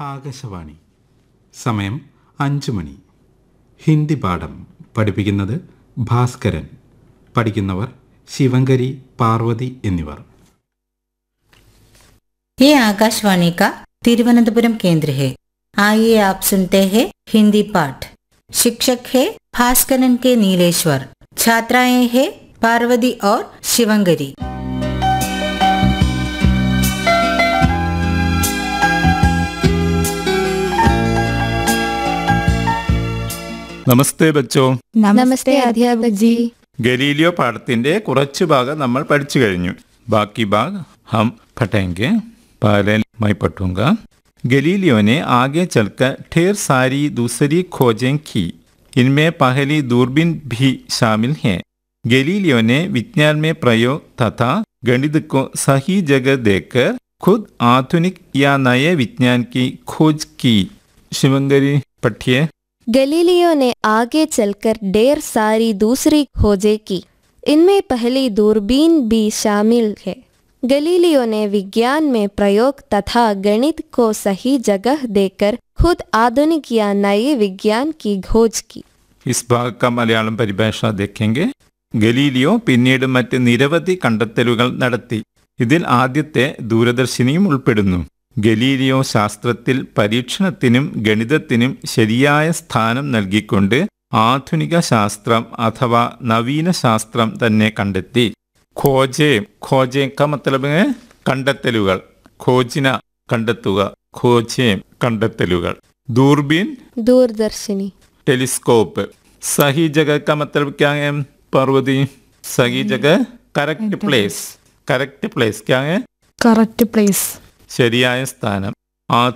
ആകാശവാണി സമയം അഞ്ചു മണി ഹിന്ദി പാഠം പഠിപ്പിക്കുന്നത് ഭാസ്കരൻ പഠിക്കുന്നവർ ശിവങ്കരി പാർവതി എന്നിവർ ये आकाशवाणी का तिरुवनंतपुरम केंद्र है आइए आप सुनते हैं हिंदी पाठ शिक्षक है भास्करन के नीलेश्वर छात्राएं हैं पार्वती और शिवंगरी നമസ്തേ ബച്ചോ നമസ്തേ അധ്യാപക് ജി ഗലീലിയോ പാഠത്തിന്റെ കുറച്ചു ഭാഗം നമ്മൾ പഠിച്ചു കഴിഞ്ഞു ബാക്കി ഭാഗ് ഹം പഠേंगे पहले मैं पढ़ूंगा गलीलियो ने आगे चलकर ढेर सारी दूसरी खोजें की इनमें पहली दूरबीन भी शामिल है गलीलियो ने विज्ञान में प्रयोग तथा गणित को सही जगह देकर खुद आधुनिक या नए विज्ञान की खोज की शिवंगरी पठिए गलीलियो ने आगे चलकर ढेर सारी दूसरी खोजें की इनमें पहली दूरबीन भी शामिल है गलीलियो ने विज्ञान में प्रयोग तथा गणित को सही जगह देकर खुद आधुनिक या नए विज्ञान की खोज की इस भाग का മലയാളം പരിഭാഷ देखेंगे ഗലീലിയോ പിന്നീട് മറ്റ് നിരവധി കണ്ടെത്തലുകൾ നടത്തി ഇതിൽ ആദ്യത്തെ ദൂരദർശിനിയും ഉൾപ്പെടുന്നു ഗലീലിയോ ശാസ്ത്രത്തിൽ പരീക്ഷണത്തിനും ഗണിതത്തിനും ശരിയായ സ്ഥാനം നൽകിക്കൊണ്ട് ആധുനിക ശാസ്ത്രം അഥവാ നവീന ശാസ്ത്രം തന്നെ കണ്ടെത്തി ഖോജെ ഖോജെ ക മത്തലബ് ഹെ കണ്ടെത്തലുകൾ ഖോജിന കണ്ടെത്തുക ഖോജെ കണ്ടെത്തലുകൾ ദൂർബീൻ दूरदर्शिनी टेलीस्कोप सही जगह का मतलब क्या है पार्वती सही जगह करेक्ट प्लेस करेक्ट प्लेस क्या है കറക്റ്റ് പ്ലേസ് ശരിയായ സ്ഥാനം